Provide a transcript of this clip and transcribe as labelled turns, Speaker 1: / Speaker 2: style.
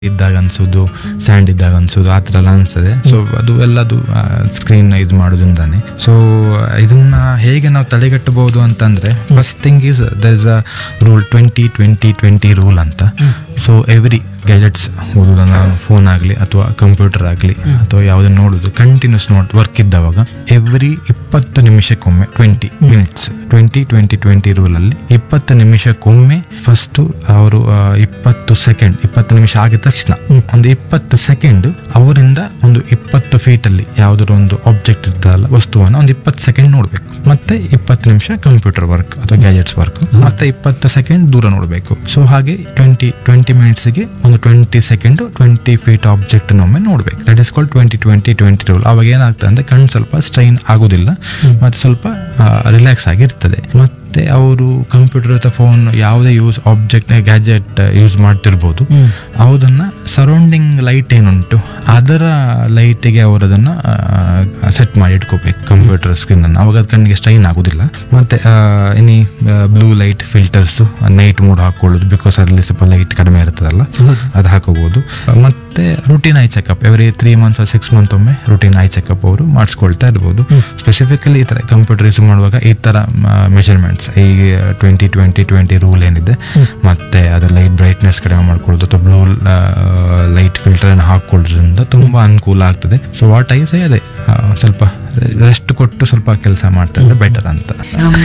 Speaker 1: ಇದ್ದಾಗ ಅನ್ಸೋದು ಸ್ಯಾಂಡ್ ಇದ್ದಾಗ ಅನ್ಸೋದು ಆ ಥರ ಎಲ್ಲ ಅನ್ಸ್ತದೆ ಸೊ ಅದು ಎಲ್ಲದು ಸ್ಕ್ರೀನ್ ಇದು ಮಾಡೋದ್ರಿಂದಾನೆ ಸೊ ಇದನ್ನ ಹೇಗೆ ನಾವು ತಡೆಗಟ್ಟಬಹುದು ಅಂತಂದ್ರೆ first thing is there is a rule twenty twenty twenty rule ಅಂತ ಸೊ ಎವ್ರಿ ಗ್ಯಾಜೆಟ್ಸ್ ಓದೋದನ್ನ ಫೋನ್ ಆಗಲಿ ಅಥವಾ ಕಂಪ್ಯೂಟರ್ ಆಗಲಿ ಅಥವಾ ಯಾವುದನ್ನ ನೋಡೋದು ಕಂಟಿನ್ಯೂಸ್ ನೋಟ್ ವರ್ಕ್ ಇದ್ದವಾಗ ಎವ್ರಿ ಇಪ್ಪತ್ತು ನಿಮಿಷಕ್ಕೊಮ್ಮೆ twenty minutes twenty twenty twenty ರೂಲಲ್ಲಿ ಇಪ್ಪತ್ತು ನಿಮಿಷಕ್ಕೊಮ್ಮೆ ಫಸ್ಟು ಅವರು ಆ, ಇಪ್ಪತ್ತು ಸೆಕೆಂಡ್ ಇಪ್ಪತ್ತು ನಿಮಿಷ ಆಗಿದ ತಕ್ಷಣ ಒಂದು ಇಪ್ಪತ್ತು ಸೆಕೆಂಡ್ ಅವರಿಂದ ಒಂದು ಇಪ್ಪತ್ತು ಫೀಟಲ್ಲಿ ಯಾವುದಾದ್ರು ಒಂದು ಆಬ್ಜೆಕ್ಟ್ ಇರ್ತದಲ್ಲ ವಸ್ತುವನ್ನು ಒಂದು ಇಪ್ಪತ್ತು ಸೆಕೆಂಡ್ ನೋಡಬೇಕು ಮತ್ತೆ ಇಪ್ಪತ್ತು ನಿಮಿಷ ಕಂಪ್ಯೂಟರ್ ವರ್ಕ್ ಅಥವಾ ಗ್ಯಾಜೆಟ್ಸ್ ವರ್ಕ್ ಮತ್ತೆ ಇಪ್ಪತ್ತು ಸೆಕೆಂಡ್ ದೂರ ನೋಡಬೇಕು ಸೊ ಹಾಗೆ ಟ್ವೆಂಟಿ ಟ್ವೆಂಟಿ ಮಿನಿಟ್ಸ್ಗೆ ಒಂದು twenty second twenty feet object ಒಮ್ಮೆ ನೋಡ್ಬೇಕು that is called twenty twenty twenty rule ಅವಾಗ ಏನಾಗ್ತದೆ ಅಂದ್ರೆ ಕಣ್ಣು ಸ್ವಲ್ಪ ಸ್ಟ್ರೈನ್ ಆಗೋದಿಲ್ಲ ಮತ್ತೆ ಸ್ವಲ್ಪ ರಿಲ್ಯಾಕ್ಸ್ ಆಗಿರ್ತದೆ ಮತ್ತೆ ಅವರು ಕಂಪ್ಯೂಟರ್ ಅಥವಾ ಫೋನ್ ಯಾವುದೇ ಯೂಸ್ ಆಬ್ಜೆಕ್ಟ್ ಗ್ಯಾಜೆಟ್ ಯೂಸ್ ಮಾಡ್ತಿರ್ಬೋದು ಅದನ್ನ ಸರೌಂಡಿಂಗ್ ಲೈಟ್ ಏನುಂಟು ಅದರ ಲೈಟಿಗೆ ಅವರು ಅದನ್ನ ಸೆಟ್ ಮಾಡಿ ಇಟ್ಕೋಬೇಕು ಕಂಪ್ಯೂಟರ್ ಸ್ಕ್ರೀನ್ ಅನ್ನು ಅವಾಗ ಅದು ಕಣ್ಣಿಗೆ ಸ್ಟ್ರೈನ್ ಆಗೋದಿಲ್ಲ ಮತ್ತೆ ಇನಿ blue light filters night mode ಹಾಕೊಳ್ಳೋದು ಬಿಕಾಸ್ ಅದರಲ್ಲಿ ಸ್ವಲ್ಪ ಲೈಟ್ ಕಡಿಮೆ ಇರ್ತದಲ್ಲ ಅದು ಹಾಕೋಬಹುದು ಮತ್ತೆ routine eye checkup every three months six month ಒಮ್ಮೆ ರುಟೀನ್ ಐ ಚೆಕಪ್ ಅವರು ಮಾಡಿಸ್ಕೊಳ್ತಾ ಇರ್ಬೋದು ಸ್ಪೆಸಿಫಿಕಲಿ ಈ ತರ ಕಂಪ್ಯೂಟರ್ ಯೂಸ್ ಮಾಡುವಾಗ ಈ ತರ ಮೆಷರ್ಮೆಂಟ್ಸ್ ಈ ಟ್ವೆಂಟಿ ಟ್ವೆಂಟಿ ಟ್ವೆಂಟಿ ರೂಲ್ ಏನಿದೆ ಮತ್ತೆ ಅದರ ಲೈಟ್ ಬ್ರೈಟ್ನೆಸ್ ಕಡಿಮೆ ಮಾಡ್ಕೊಳ್ಳೋದು ಅಥವಾ ಬ್ಲೂ ಲೈಟ್ ಫಿಲ್ಟರ್ ಅನ್ನು ಹಾಕೊಳ್ಳೋದ್ರಿಂದ ತುಂಬಾ ಅನುಕೂಲ ಆಗ್ತದೆ ಸೊ ವಾಟ್ ಐ ಸೇ ಅದೇ ಆ, ಸ್ವಲ್ಪ ರೆಸ್ಟ್ ಕೊಟ್ಟು ಸ್ವಲ್ಪ ಕೆಲಸ ಮಾಡ್ತಾ ಇದ್ರೆ ಬೆಟರ್ ಅಂತ